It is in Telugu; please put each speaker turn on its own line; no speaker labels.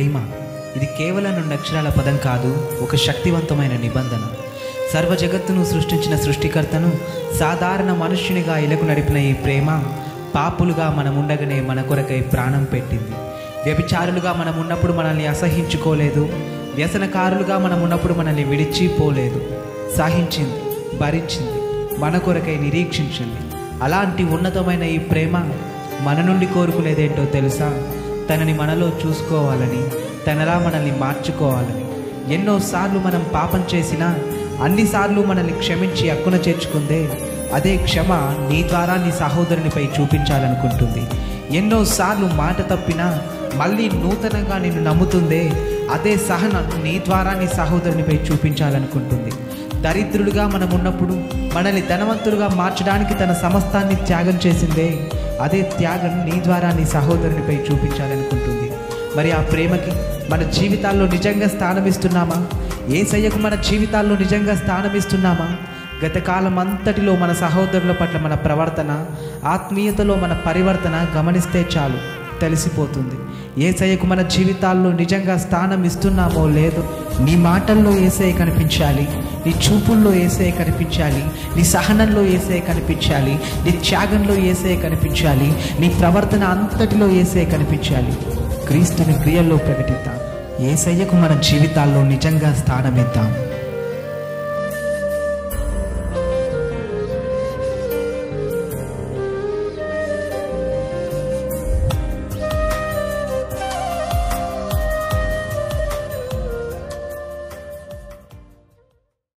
ప్రేమ ఇది కేవలం రెండు అక్షరాల పదం కాదు ఒక శక్తివంతమైన నిబంధన సర్వ జగత్తును సృష్టించిన సృష్టికర్తను సాధారణ మనుష్యునిగా ఇలకు నడిపిన ఈ ప్రేమ పాపులుగా మనం ఉండగానే మన కొరకై ప్రాణం పెట్టింది వ్యభిచారులుగా మనం ఉన్నప్పుడు మనల్ని అసహించుకోలేదు వ్యసనకారులుగా మనం ఉన్నప్పుడు మనల్ని విడిచిపోలేదు సహించింది భరించింది మన కొరకై నిరీక్షించింది అలాంటి ఉన్నతమైన ఈ ప్రేమ మన నుండి కోరుకునేదేంటో తెలుసా తనని మనలో చూసుకోవాలని తనలా మనల్ని మార్చుకోవాలని ఎన్నోసార్లు మనం పాపం చేసినా అన్నిసార్లు మనల్ని క్షమించి హక్కున చేర్చుకుందే అదే క్షమ నీ ద్వారా నీ సహోదరునిపై చూపించాలనుకుంటుంది ఎన్నోసార్లు మాట తప్పినా మళ్ళీ నూతనంగా నిన్ను నమ్ముతుందే అదే సహనం నీ ద్వారా నీ సహోదరునిపై చూపించాలనుకుంటుంది దరిద్రులుగా మనం ఉన్నప్పుడు మనల్ని ధనవంతులుగా మార్చడానికి తన సమస్తాన్ని త్యాగం చేసిందే అదే త్యాగం నీ ద్వారా నీ సహోదరునిపై చూపించాలనుకుంటుంది మరి ఆ ప్రేమకి మన జీవితాల్లో నిజంగా స్థానం ఇస్తున్నామా ఏసయ్యకు మన జీవితాల్లో నిజంగా స్థానం ఇస్తున్నామా గత కాలం అంతటిలో మన సహోదరుల పట్ల మన ప్రవర్తన ఆత్మీయతలో మన పరివర్తన గమనిస్తే చాలు తెలిసిపోతుంది ఏసయ్యకు మన జీవితాల్లో నిజంగా స్థానం ఇస్తున్నామో లేదో నీ మాటల్లో ఏసయ్య కనిపించాలి నీ చూపుల్లో ఏసయ్య కనిపించాలి నీ సహనంలో ఏసయ్య కనిపించాలి నీ త్యాగంలో ఏసయ్య కనిపించాలి నీ ప్రవర్తన అంతటిలో ఏసయ్య కనిపించాలి క్రీస్తుని క్రియల్లో ప్రకటిద్దాం ఏసయ్యకు మన జీవితాల్లో నిజంగా స్థానం ఇద్దాం